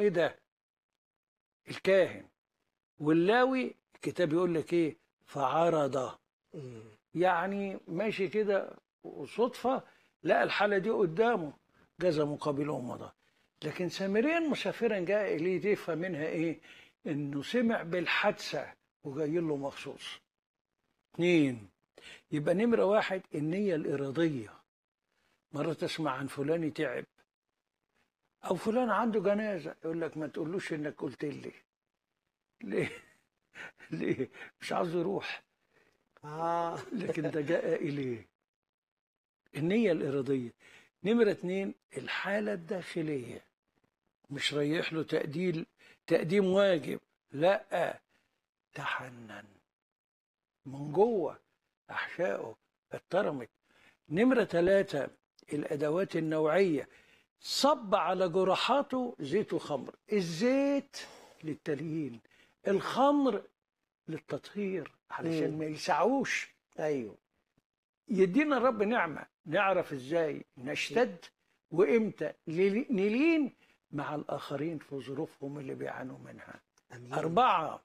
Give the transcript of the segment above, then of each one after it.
ايه ده الكاهن واللاوي الكتاب يقول لك ايه فعرض مم. يعني ماشي كده وصدفة لقى الحالة دي قدامه جاز مقابله ومضى لكن سامريا مسافرا جاء إليه يفهم منها إيه إنه سمع بالحادثة وجاي له مخصوص اثنين يبقى نمرة واحد النية الإرادية مرة تسمع عن فلان تعب أو فلان عنده جنازة يقول لك ما تقولوش إنك قلت لي ليه؟ ليه؟ مش عاوز يروح اه لكن ده جاء إليه النية الإرادية نمرة اتنين الحالة الداخلية مش رايح له تقديم تقديم واجب لا تحنن من جوه أحشائه اترمت نمرة ثلاثة الأدوات النوعية صب على جراحاته زيت وخمر الزيت للتليين الخمر للتطهير علشان مم. ما يلسعوش ايوه يدينا الرب نعمة نعرف ازاي نشتد وامتى لي- نلين مع الآخرين في ظروفهم اللي بيعانوا منها امين أربعة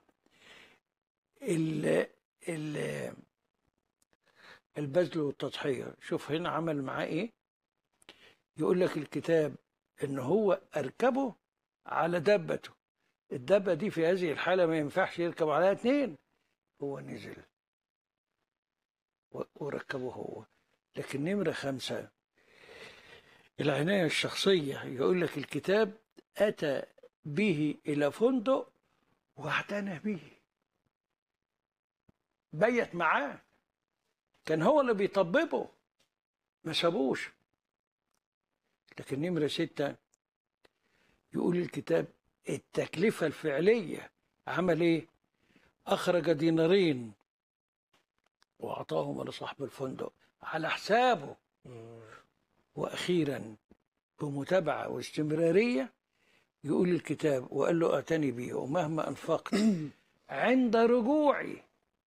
ال ال البذل والتضحية شوف هنا عمل معاه إيه يقول لك الكتاب إن هو أركبه على دبته الدبة دي في هذه الحالة ما ينفعش يركب عليها اتنين هو نزل و- وركبه هو لكن نمرة خمسة العناية الشخصية يقول لك الكتاب أتى به إلى فندق واعتنى به بيت معاه كان هو اللي بيطببه ما سابوش لكن نمرة ستة يقول الكتاب التكلفة الفعلية عمل ايه أخرج دينارين وأعطاهما لصاحب الفندق على حسابه مم. وأخيرا بمتابعة واستمرارية يقول الكتاب وقال له أعتني بي ومهما أنفقت عند رجوعي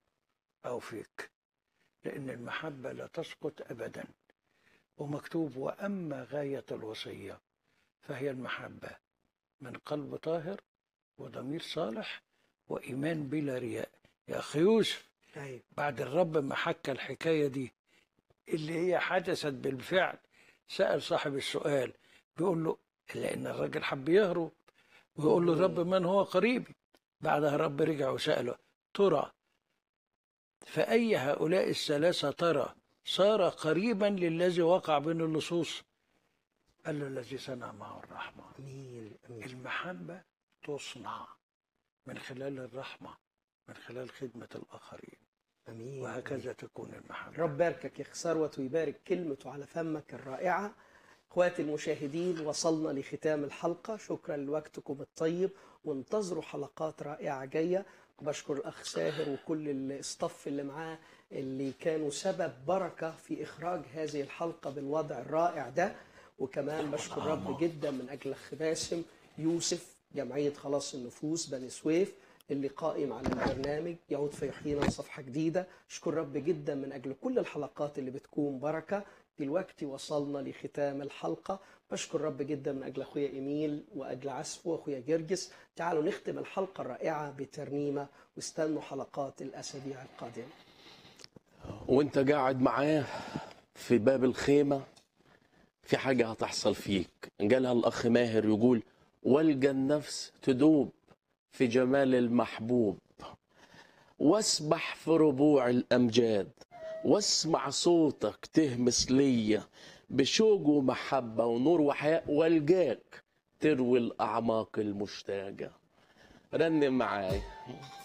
أوفيك لأن المحبة لا تسقط أبدا ومكتوب وأما غاية الوصية فهي المحبة من قلب طاهر وضمير صالح وإيمان بلا رياء يا أخي يوسف ايوه بعد الرب ما حكى الحكاية دي اللي هي حدثت بالفعل سأل صاحب السؤال بيقول له لأن الراجل حب يهرب ويقول له الرب من هو قريبي بعدها الرب رجع وسأله ترى فأي هؤلاء الثلاثة ترى صار قريبا للذي وقع بين اللصوص قال له الذي صنع معه الرحمة امين امين المحبة تصنع من خلال الرحمة من خلال خدمة الآخرين امين وهكذا تكون المحبة رب باركك يا ثروة ويبارك كلمته على فمك الرائعة اخواتي المشاهدين وصلنا لختام الحلقة شكرا لوقتكم الطيب وانتظروا حلقات رائعة جاية بشكر الأخ ساهر وكل الاستاف اللي معاه اللي كانوا سبب بركة في إخراج هذه الحلقة بالوضع الرائع ده وكمان بشكر رب جدا من أجل الأخ باسم يوسف جمعية خلاص النفوس بني سويف اللي قائم على البرنامج يعود فيحيينا صفحة جديدة أشكر رب جدا من أجل كل الحلقات اللي بتكون بركة دلوقتي وصلنا لختام الحلقة بشكر رب جدا من أجل أخويا إيميل وأجل عسفو وأخويا جرجس تعالوا نختم الحلقة الرائعة بترنيمة واستنوا حلقات الأسابيع القادمة وانت قاعد معاه في باب الخيمة في حاجة هتحصل فيك قالها الأخ ماهر يقول والقى النفس تدوب في جمال المحبوب واسبح في ربوع الأمجاد واسمع صوتك تهمس ليا بشوق ومحبة ونور وحياء والجاك تروي الأعماق المشتاقة رنم معاي